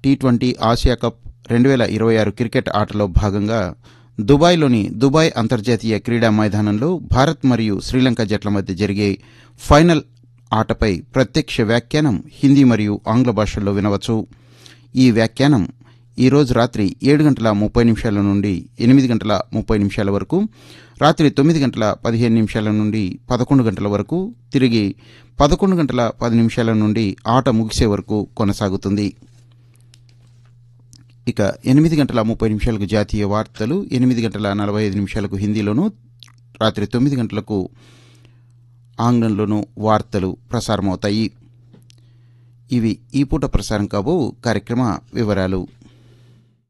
T twenty Asia cup రెండు వేల ఇరవై ఆరు క్రికెట్ ఆటలో భాగంగా దుబాయ్లోని దుబాయ్ అంతర్జాతీయ క్రీడా మైదానంలో భారత్ మరియు శ్రీలంక జట్ల మధ్య జరిగే ఫైనల్ ఆటపై ప్రత్యక్ష వ్యాఖ్యానం హిందీ మరియు ఆంగ్ల భాషల్లో వినవచ్చు ఈ వ్యాఖ్యానం ఈరోజు రాత్రి ఏడు గంటల ముప్పై నిమిషాల నుండి ఎనిమిది గంటల ముప్పై నిమిషాల వరకు రాత్రి తొమ్మిది గంటల పదిహేను నిమిషాల నుండి పదకొండు గంటల వరకు తిరిగి పదకొండు గంటల పది నిమిషాల నుండి ఆట ముగిసే వరకు కొనసాగుతుంది ఇక ఎనిమిది గంటల ముప్పై నిమిషాలకు జాతీయ వార్తలు ఎనిమిది గంటల నలభై ఐదు నిమిషాలకు హిందీలోను రాత్రి తొమ్మిది గంటలకు ఆంగ్లంలోనూ వార్తలు ప్రసారమవుతాయి ఇవి ఈ పూట ప్రసారం కాబో కార్యక్రమ వివరాలు